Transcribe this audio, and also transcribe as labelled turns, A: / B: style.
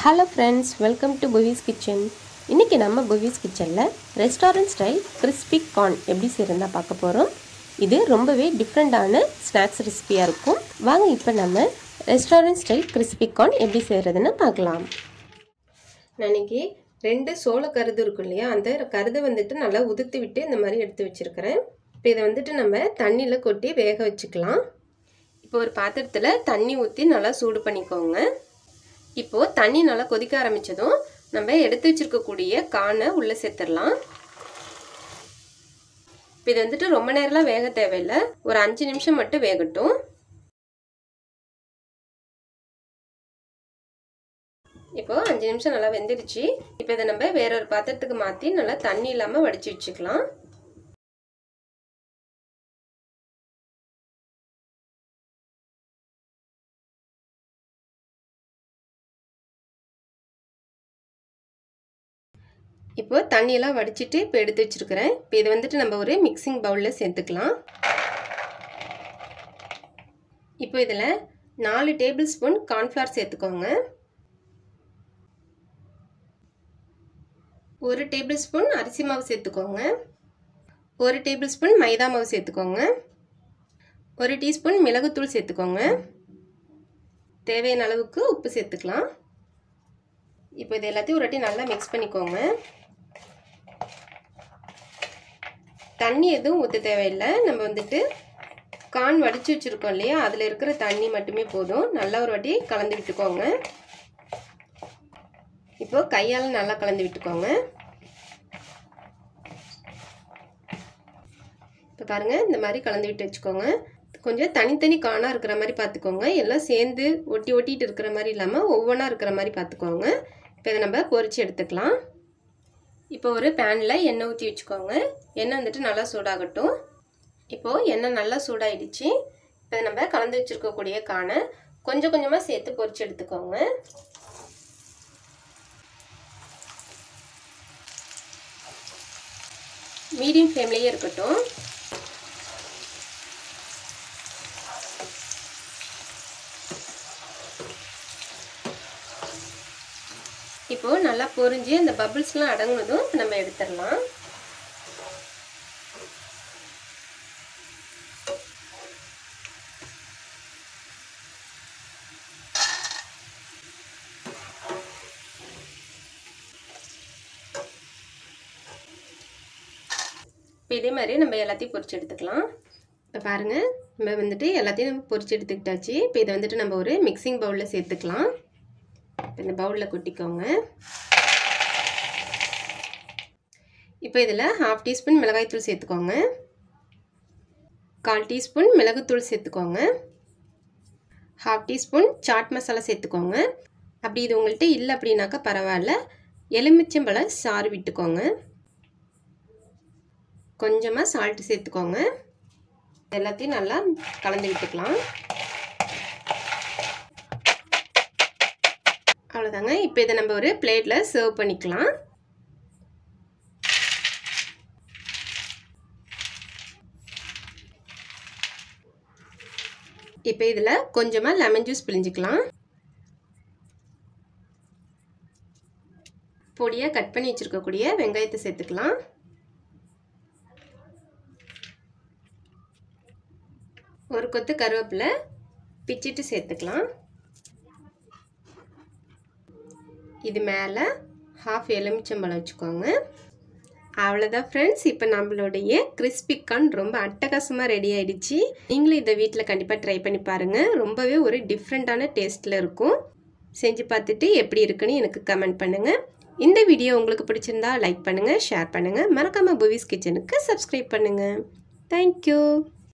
A: hello friends welcome to Puvi's kitchen இன்றைக்கி நம்ம புவிஸ் கிச்சனில் ரெஸ்டாரண்ட் ஸ்டைல் கிறிஸ்பி கார்ன் எப்படி செய்யறதா பார்க்க போகிறோம் இது ரொம்பவே டிஃப்ரெண்ட்டான ஸ்நாக்ஸ் ரெசிபியாக இருக்கும் வாங்க இப்போ நம்ம ரெஸ்டாரண்ட் ஸ்டைல் கிறிஸ்பி கார்ன் எப்படி செய்கிறதுன்னு பார்க்கலாம் நான் இன்னைக்கு ரெண்டு சோள கருது இருக்கும் இல்லையா அந்த கருதை வந்துட்டு நல்லா உதுத்து விட்டு இந்த மாதிரி எடுத்து வச்சுருக்கிறேன் இப்போ இதை வந்துட்டு நம்ம தண்ணியில் கொட்டி வேக வச்சுக்கலாம் இப்போ ஒரு பாத்திரத்தில் தண்ணி ஊற்றி நல்லா சூடு பண்ணிக்கோங்க இப்போது தண்ணி நல்லா கொதிக்க ஆரம்பித்ததும் நம்ம எடுத்து வச்சுருக்கக்கூடிய கானை உள்ளே சேர்த்துடலாம் இப்போ இது வந்துட்டு ரொம்ப நேரம்லாம் வேக தேவையில்லை ஒரு அஞ்சு நிமிஷம் மட்டும் வேகட்டும் இப்போ அஞ்சு நிமிஷம் நல்லா வெந்துடுச்சு இப்போ இதை நம்ம வேற ஒரு பாத்திரத்துக்கு மாற்றி நல்லா தண்ணி இல்லாமல் வடித்து வச்சுக்கலாம் இப்போ தண்ணியெல்லாம் வடிச்சிட்டு இப்போ எடுத்து வச்சுருக்கிறேன் இப்போ இதை வந்துட்டு நம்ம ஒரு மிக்சிங் பவுலில் சேர்த்துக்கலாம் இப்போ இதில் நாலு டேபிள் ஸ்பூன் கார்ன்ஃப்ளவர் சேர்த்துக்கோங்க ஒரு டேபிள் ஸ்பூன் அரிசி மாவு சேர்த்துக்கோங்க ஒரு டேபிள் ஸ்பூன் மைதா மாவு சேர்த்துக்கோங்க ஒரு டீஸ்பூன் மிளகுத்தூள் சேர்த்துக்கோங்க தேவையான அளவுக்கு உப்பு சேர்த்துக்கலாம் இப்போ இது எல்லாத்தையும் ஒரு வாட்டி நல்லா மிக்ஸ் பண்ணிக்கோங்க தண்ணி எதுவும் ஊற்ற தேவையில்லை நம்ம வந்துட்டு கான் வடித்து வச்சுருக்கோம் இல்லையா அதில் இருக்கிற தண்ணி மட்டுமே போதும் நல்லா ஒரு வாட்டி கலந்து விட்டுக்கோங்க இப்போ கையால் நல்லா கலந்து விட்டுக்கோங்க இப்போ பாருங்கள் இந்த மாதிரி கலந்து விட்டு வச்சுக்கோங்க கொஞ்சம் தனித்தனி காணாக இருக்கிற மாதிரி பார்த்துக்கோங்க எல்லாம் சேர்ந்து ஒட்டி ஒட்டிட்டு இருக்கிற மாதிரி இல்லாமல் ஒவ்வொன்றா இருக்கிற மாதிரி பார்த்துக்கோங்க இப்போ இதை நம்ம பொறிச்சு எடுத்துக்கலாம் இப்போ ஒரு பேனில் எண்ணெய் ஊற்றி வச்சுக்கோங்க எண்ணெய் வந்துட்டு நல்லா சூடாகட்டும் இப்போது எண்ணெய் நல்லா சூடாயிடுச்சு இப்போ நம்ம கலந்து வச்சுருக்கக்கூடிய காணை கொஞ்சம் கொஞ்சமாக சேர்த்து பொறிச்சு எடுத்துக்கோங்க மீடியம் ஃப்ளேம்லேயே இருக்கட்டும் இப்போது நல்லா பொரிஞ்சு அந்த பபிள்ஸ்லாம் அடங்குனதும் நம்ம எடுத்துடலாம் இப்போ இதே மாதிரி நம்ம எல்லாத்தையும் பொரிச்சு எடுத்துக்கலாம் இப்போ பாருங்கள் நம்ம வந்துட்டு எல்லாத்தையும் நம்ம பொரிச்சு எடுத்துக்கிட்டாச்சு இப்போ இதை வந்துட்டு நம்ம ஒரு மிக்சிங் பவுலில் சேர்த்துக்கலாம் இந்த பவுலில் கொட்டிக்கோங்க இப்போ இதில் ஹாஃப் டீஸ்பூன் மிளகாய்த்தூள் சேர்த்துக்கோங்க கால் டீஸ்பூன் மிளகுத்தூள் சேர்த்துக்கோங்க ஹாஃப் டீஸ்பூன் சாட் மசாலா சேர்த்துக்கோங்க அப்படி இது உங்கள்கிட்ட இல்லை அப்படின்னாக்கா பரவாயில்ல எலுமிச்சம்பழம் சாறு விட்டுக்கோங்க கொஞ்சமாக சால்ட்டு சேர்த்துக்கோங்க எல்லாத்தையும் நல்லா கலந்து விட்டுக்கலாம் அவ்வளோதாங்க இப்போ இதை நம்ம ஒரு பிளேட்டில் சர்வ் பண்ணிக்கலாம் இப்போ இதில் கொஞ்சமாக லெமன் ஜூஸ் பிழிஞ்சிக்கலாம் பொடியாக கட் பண்ணி வச்சுருக்கக்கூடிய வெங்காயத்தை சேர்த்துக்கலாம் ஒரு கொத்து கருவேப்பிலை பிச்சிட்டு சேர்த்துக்கலாம் இது மேலே ஹாஃப் எலுமிச்சம்பழம் வச்சுக்கோங்க அவ்வளோதான் ஃப்ரெண்ட்ஸ் இப்போ நம்மளுடைய கிறிஸ்பி கார்ன் ரொம்ப அட்டகாசமாக ரெடி ஆகிடுச்சு நீங்களும் இதை வீட்டில் கண்டிப்பாக ட்ரை பண்ணி பாருங்கள் ரொம்பவே ஒரு டிஃப்ரெண்ட்டான டேஸ்ட்டில் இருக்கும் செஞ்சு பார்த்துட்டு எப்படி இருக்குன்னு எனக்கு கமெண்ட் பண்ணுங்கள் இந்த வீடியோ உங்களுக்கு பிடிச்சிருந்தா லைக் பண்ணுங்கள் ஷேர் பண்ணுங்கள் மறக்காமல் புவிஸ் கிச்சனுக்கு சப்ஸ்கிரைப் பண்ணுங்கள் தேங்க்யூ